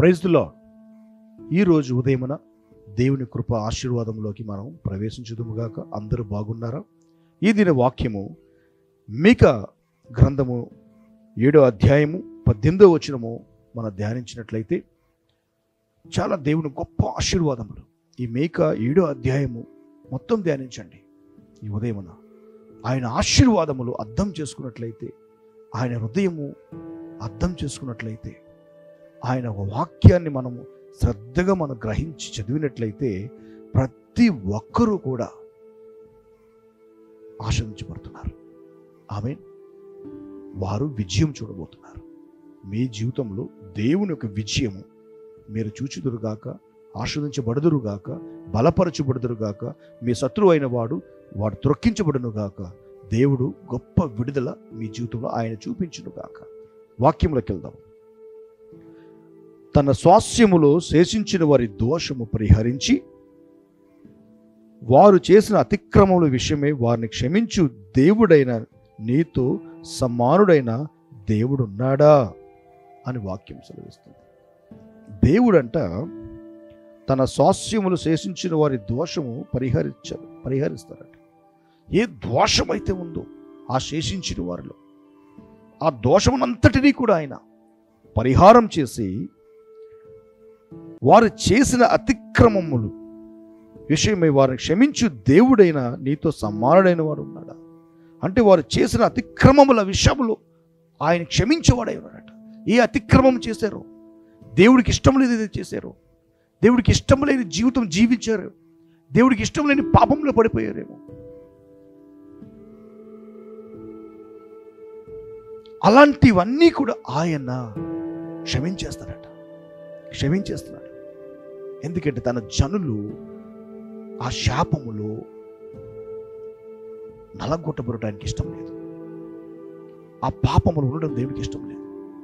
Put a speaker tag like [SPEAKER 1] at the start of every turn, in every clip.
[SPEAKER 1] ప్రైజ్లో ఈరోజు ఉదయమున దేవుని కృప ఆశీర్వాదంలోకి మనం ప్రవేశించుదుముగాక అందరూ బాగున్నారా ఈ దిన వాక్యము మీక గ్రంథము ఏడో అధ్యాయము పద్దెనిమిదో వచనము మనం ధ్యానించినట్లయితే చాలా దేవుని గొప్ప ఆశీర్వాదములు ఈ మేక ఏడో అధ్యాయము మొత్తం ధ్యానించండి ఈ ఉదయమున ఆయన ఆశీర్వాదములు అర్థం చేసుకున్నట్లయితే ఆయన హృదయము అర్థం చేసుకున్నట్లయితే ఆయన ఒక వాక్యాన్ని మనము శ్రద్ధగా మనం గ్రహించి చదివినట్లయితే ప్రతి ఒక్కరూ కూడా ఆశ్రదించబడుతున్నారు ఆమె వారు విజయం చూడబోతున్నారు మీ జీవితంలో దేవుని యొక్క విజయము మీరు చూచుదురుగాక ఆస్వాదించబడుదురుగాక బలపరచబడుదురుగాక మీ శత్రువు అయిన వాడు వాడు త్రొక్కించబడునుగాక దేవుడు గొప్ప విడుదల మీ జీవితంలో ఆయన చూపించునుగాక వాక్యంలోకి వెళ్దాం తన స్వాస్యములో శేషించిన వారి దోషము పరిహరించి వారు చేసిన అతిక్రమముల విషయమే వారిని క్షమించు దేవుడైన నీతో సమానుడైన దేవుడున్నాడా అని వాక్యం సెలవిస్తుంది దేవుడంట తన స్వాస్యములు శేషించిన వారి దోషము పరిహరించారు పరిహరిస్తారట ఏ దోషం అయితే ఉందో ఆ శేషించిన వారిలో ఆ దోషమునంతటినీ కూడా ఆయన పరిహారం చేసి వారు చేసిన అతిక్రమములు విషయమై వారిని క్షమించు దేవుడైన నీతో సమానుడైన వాడు ఉన్నాడా అంటే వారు చేసిన అతిక్రమముల విషయంలో ఆయన క్షమించేవాడై ఉన్నాడట ఏ అతిక్రమం చేశారో దేవుడికి ఇష్టం లేదు ఏదైతే చేశారో దేవుడికి ఇష్టం లేని జీవితం జీవించారు దేవుడికి ఇష్టం లేని పాపంలో పడిపోయారేమో అలాంటివన్నీ కూడా ఆయన క్షమించేస్తాడట క్షమించేస్తున్నాడు ఎందుకంటే తన జనులు ఆ శాపములో నలగొట్టబడటానికి ఇష్టం లేదు ఆ పాపములు ఉండడం దేవుడికి ఇష్టం లేదు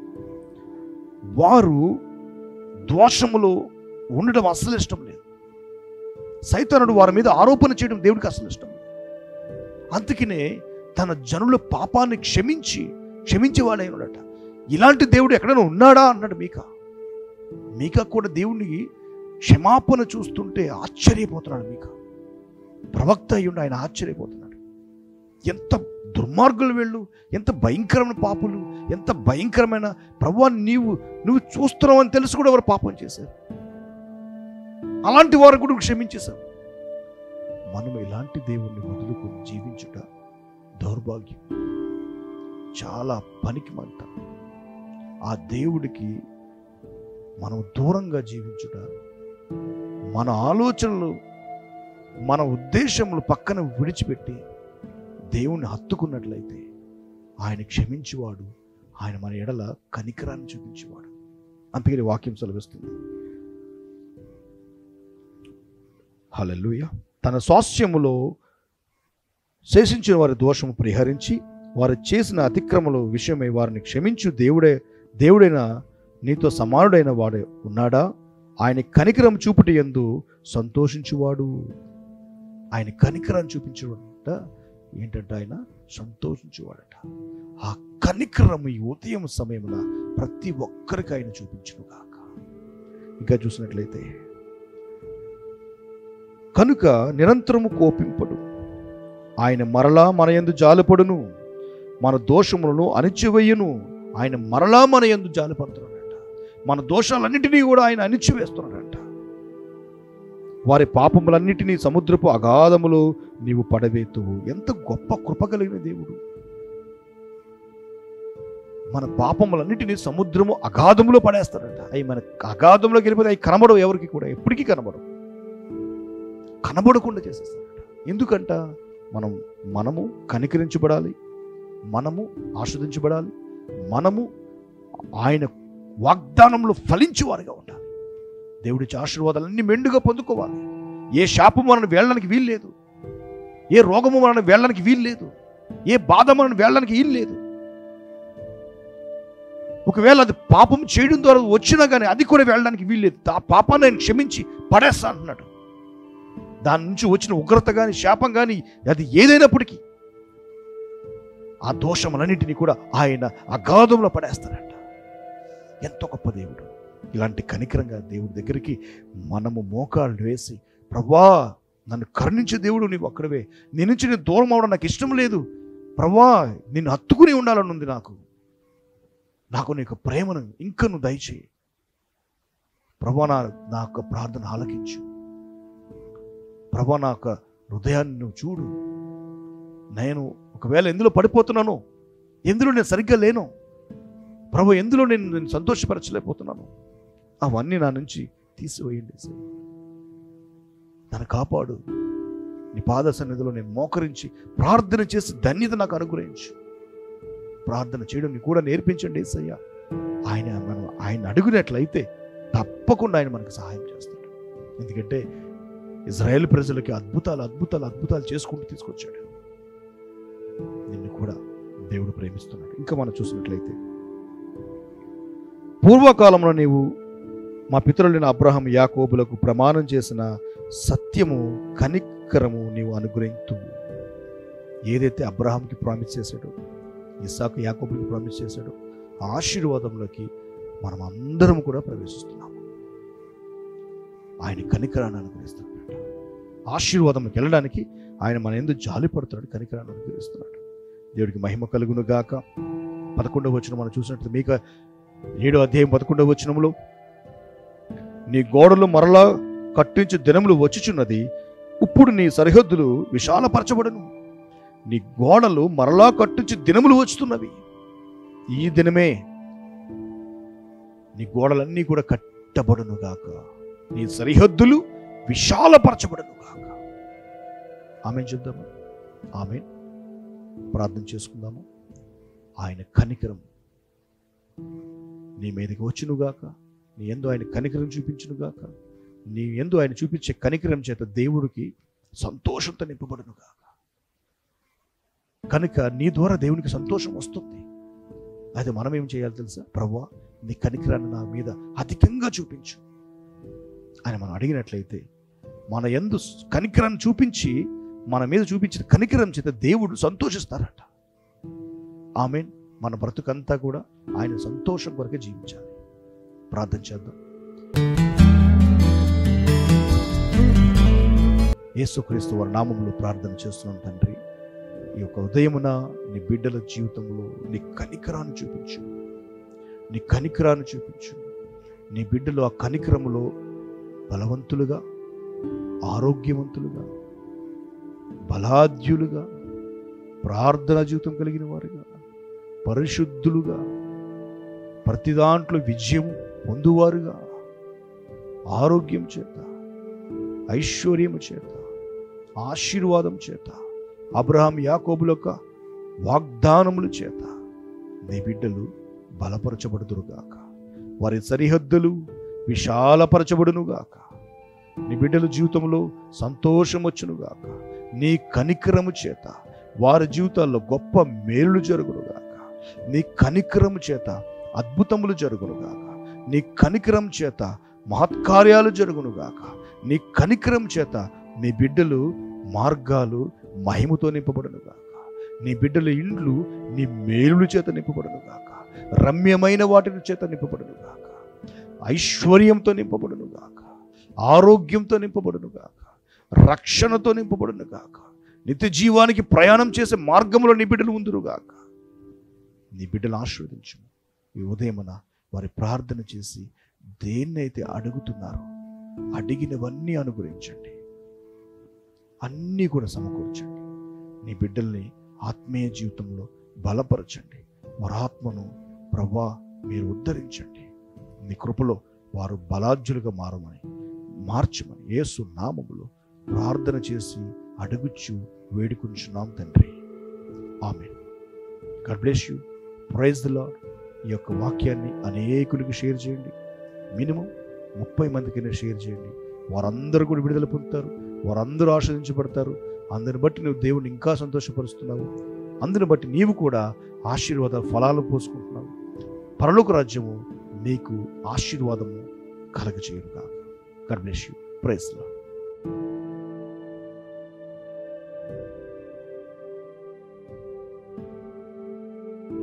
[SPEAKER 1] వారు దోషములో ఉండడం అస్సలు ఇష్టం లేదు సైతానుడు వారి మీద ఆరోపణ చేయడం దేవుడికి అసలు ఇష్టం లేదు అందుకనే తన జనుల పాపాన్ని క్షమించి క్షమించేవాడై ఉన్నాడట ఇలాంటి దేవుడు ఎక్కడైనా ఉన్నాడా అన్నాడు మీక మీక కూడా దేవుడిని క్షమాపణ చూస్తుంటే ఆశ్చర్యపోతున్నాడు మీక ప్రవక్త అయ్యుండి ఆయన ఆశ్చర్యపోతున్నాడు ఎంత దుర్మార్గులు వెళ్ళు ఎంత భయంకరమైన పాపులు ఎంత భయంకరమైన ప్రభు నీవు నువ్వు చూస్తున్నావు అని తెలుసు కూడా ఎవరు పాపం చేశారు అలాంటి వారు కూడా క్షమించేశారు మనం ఇలాంటి దేవుణ్ణి వదులుకొని జీవించుట దౌర్భాగ్యం చాలా పనికి మంట ఆ దేవుడికి మనం దూరంగా జీవించుట మన ఆలోచనలు మన ఉద్దేశములు పక్కన విడిచిపెట్టి దేవుణ్ణి హత్తుకున్నట్లయితే ఆయన క్షమించేవాడు ఆయన మన ఎడల కనికరాన్ని చూపించేవాడు అందుకని వాక్యం సెలవిస్తుంది హల్లెలూయా తన స్వాస్యములో శేషించిన వారి దోషము పరిహరించి వారు చేసిన అతిక్రమల విషయమై వారిని క్షమించు దేవుడే దేవుడైన నీతో సమానుడైన వాడే ఉన్నాడా ఆయన కనికరం చూపుటి ఎందు సంతోషించువాడు ఆయన కనికరం చూపించేవాడంట ఏంటంటే ఆయన సంతోషించేవాడట ఆ కనికరం ఈ ఉదయం సమయమున ప్రతి ఒక్కరికి ఆయన చూపించును కాక ఇంకా చూసినట్లయితే కనుక నిరంతరము కోపింపడు ఆయన మరలా మన యందు జాలిపడును మన దోషములను అణిచివేయును ఆయన మరలా మన యందు జాలిపడుతున్నాడంట మన దోషాలన్నిటినీ కూడా ఆయన అణిచివేస్తున్నాడంట వారి పాపములన్నిటినీ సముద్రపు అగాధములో నీవు పడవేతువు ఎంత గొప్ప కృప కలిగిన దేవుడు మన పాపములన్నిటినీ సముద్రము అగాధములో పడేస్తాడంట అవి మన అగాధంలో గెలిపోతే అవి కనబడవు ఎవరికి కూడా ఎప్పటికీ కనబడవు కనబడకుండా చేసేస్తాడట ఎందుకంట మనం మనము కనికరించబడాలి మనము ఆస్వాదించబడాలి మనము ఆయన వాగ్దానంలో ఫలించేవారుగా ఉండాలి దేవుడిచ్చే ఆశీర్వాదాలన్నీ మెండుగా పొందుకోవాలి ఏ శాపం మనల్ని వెళ్ళడానికి వీలు లేదు ఏ రోగము మనల్ని వెళ్ళడానికి వీలు లేదు ఏ బాధ మనల్ని వెళ్ళడానికి వీలు లేదు ఒకవేళ అది పాపం చేయడం ద్వారా వచ్చినా కానీ అది కూడా వెళ్ళడానికి వీలు లేదు ఆ పాపాన్ని ఆయన క్షమించి పడేస్తా అంటున్నాడు దాని నుంచి వచ్చిన ఉగ్రత కానీ శాపం కానీ అది ఏదైనప్పటికీ ఆ దోషములన్నింటినీ కూడా ఆయన అగాధంలో పడేస్తారంట ఎంత గొప్ప దేవుడు ఇలాంటి కనికరంగా దేవుడి దగ్గరికి మనము మోకాళ్ళు వేసి ప్రభా నన్ను కరుణించే దేవుడు నీవు ఒక్కడవే నీ నుంచి నేను దూరం అవడం నాకు ఇష్టం లేదు ప్రభా నిన్ను హత్తుకుని ఉండాలని ఉంది నాకు నాకు నీ యొక్క ప్రేమను ఇంకా నువ్వు దయచేయి ప్రభా నా నా యొక్క ప్రార్థన ఆలకించు ప్రభా నా యొక్క హృదయాన్ని నువ్వు చూడు నేను ఒకవేళ ఎందులో పడిపోతున్నాను ఎందులో నేను సరిగ్గా లేను ప్రభు ఎందులో నేను నేను సంతోషపరచలేకపోతున్నాను అవన్నీ నా నుంచి తీసివేయండి యేసయ్య. నన్ను కాపాడు నీ పాద సన్నిధిలో నేను మోకరించి ప్రార్థన చేసి ధన్యత నాకు అనుగ్రహించు ప్రార్థన చేయడం నీకు కూడా నేర్పించండి ఏసయ్య ఆయన మనం ఆయన అడుగునట్లయితే తప్పకుండా ఆయన మనకు సహాయం చేస్తాడు ఎందుకంటే ఇజ్రాయెల్ ప్రజలకి అద్భుతాలు అద్భుతాలు అద్భుతాలు చేసుకుంటూ తీసుకొచ్చాడు నిన్ను కూడా దేవుడు ప్రేమిస్తున్నాడు ఇంకా మనం చూసినట్లయితే పూర్వకాలంలో నీవు మా పితరులైన అబ్రహం యాకోబులకు ప్రమాణం చేసిన సత్యము కనికరము నీవు అనుగ్రహించు ఏదైతే అబ్రహాంకి ప్రామిస్ చేశాడో ఇస్సాకు యాకోబులకు ప్రామిస్ చేశాడో ఆ ఆశీర్వాదంలోకి మనం అందరం కూడా ప్రవేశిస్తున్నాము ఆయన కనికరాన్ని అనుగ్రహిస్తున్నాడు ఆశీర్వాదంలోకి వెళ్ళడానికి ఆయన మన ఎందుకు జాలి పడుతున్నాడు కనికరాన్ని అనుగ్రహిస్తున్నాడు దేవుడికి మహిమ కలుగును గాక పదకొండవ వచ్చిన మనం చూసినట్టు మీకు ఏడో అధ్యాయం పదకొండవ వచనంలో నీ గోడలు మరలా కట్టించే దినములు వచ్చుచున్నది ఇప్పుడు నీ సరిహద్దులు విశాలపరచబడును నీ గోడలు మరలా కట్టించే దినములు వచ్చుతున్నవి ఈ దినమే నీ గోడలన్నీ కూడా కట్టబడును గాక నీ సరిహద్దులు విశాలపరచబడును గాక ఆమె చూద్దాము ఆమె ప్రార్థన చేసుకుందాము ఆయన కనికరం నీ మీదకి వచ్చునుగాక నీ ఎందు ఆయన కనికరం చూపించునుగాక నీ ఎందు ఆయన చూపించే కనికరం చేత దేవుడికి సంతోషంతో నింపబడునుగాక కనుక నీ ద్వారా దేవునికి సంతోషం వస్తుంది అది మనం ఏం చేయాలి తెలుసా ప్రభా నీ కనికరాన్ని నా మీద అధికంగా చూపించు అని మనం అడిగినట్లయితే మన ఎందు కనికరాన్ని చూపించి మన మీద చూపించిన కనికరం చేత దేవుడు సంతోషిస్తారట ఆమె మన బ్రతుకంతా కూడా ఆయన సంతోషం కొరకే జీవించాలి ప్రార్థన చేద్దాం యేసుక్రీస్తు వారి నామంలో ప్రార్థన చేస్తున్నాం తండ్రి ఈ యొక్క ఉదయమున నీ బిడ్డల జీవితంలో నీ కనికరాన్ని చూపించు నీ కనికరాన్ని చూపించు నీ బిడ్డలు ఆ కనికరములో బలవంతులుగా ఆరోగ్యవంతులుగా బలాద్యులుగా ప్రార్థన జీవితం కలిగిన వారుగా పరిశుద్ధులుగా ప్రతి దాంట్లో విజయం పొందువారుగా ఆరోగ్యం చేత ఐశ్వర్యము చేత ఆశీర్వాదం చేత అబ్రహాం యాకోబుల యొక్క వాగ్దానముల చేత నీ బిడ్డలు బలపరచబడుదురుగాక వారి సరిహద్దులు విశాలపరచబడునుగాక నీ బిడ్డల జీవితంలో సంతోషం వచ్చునుగాక నీ కనికరము చేత వారి జీవితాల్లో గొప్ప మేలు జరుగునుగాక నీ కనికరము చేత అద్భుతములు జరుగునుగాక నీ కనికరం చేత మహత్కార్యాలు జరుగునుగాక నీ కనికరం చేత నీ బిడ్డలు మార్గాలు మహిమతో నింపబడునుగాక నీ బిడ్డల ఇండ్లు నీ మేలుల చేత నింపబడునుగాక రమ్యమైన వాటిని చేత నింపబడునుగాక ఐశ్వర్యంతో నింపబడునుగాక ఆరోగ్యంతో నింపబడునుగాక రక్షణతో నింపబడునుగాక నిత్య జీవానికి ప్రయాణం చేసే మార్గంలో నీ బిడ్డలు ఉందురుగాక నీ బిడ్డలు ఆశీర్వదించు ఈ ఉదయమున వారి ప్రార్థన చేసి దేన్నైతే అడుగుతున్నారో అడిగినవన్నీ అనుగ్రహించండి అన్నీ కూడా సమకూర్చండి నీ బిడ్డల్ని ఆత్మీయ జీవితంలో బలపరచండి వారి ఆత్మను ప్రభా మీరు ఉద్ధరించండి నీ కృపలో వారు బలాజ్యులుగా మారమని మార్చమని యేసు నామములో ప్రార్థన చేసి అడుగుచ్చు వేడుకుంటున్నాం తండ్రి ఆమె God bless you praise the lord ఈ యొక్క వాక్యాన్ని అనేకులకి షేర్ చేయండి మినిమం ముప్పై మందికైనా షేర్ చేయండి వారందరూ కూడా విడుదల పొందుతారు వారందరూ ఆశ్రదించబడతారు అందరిని బట్టి నువ్వు దేవుని ఇంకా సంతోషపరుస్తున్నావు అందుని బట్టి నీవు కూడా ఆశీర్వాద ఫలాలు పోసుకుంటున్నావు పరలోక రాజ్యము నీకు ఆశీర్వాదము కలగచేయుగా God bless you praise lord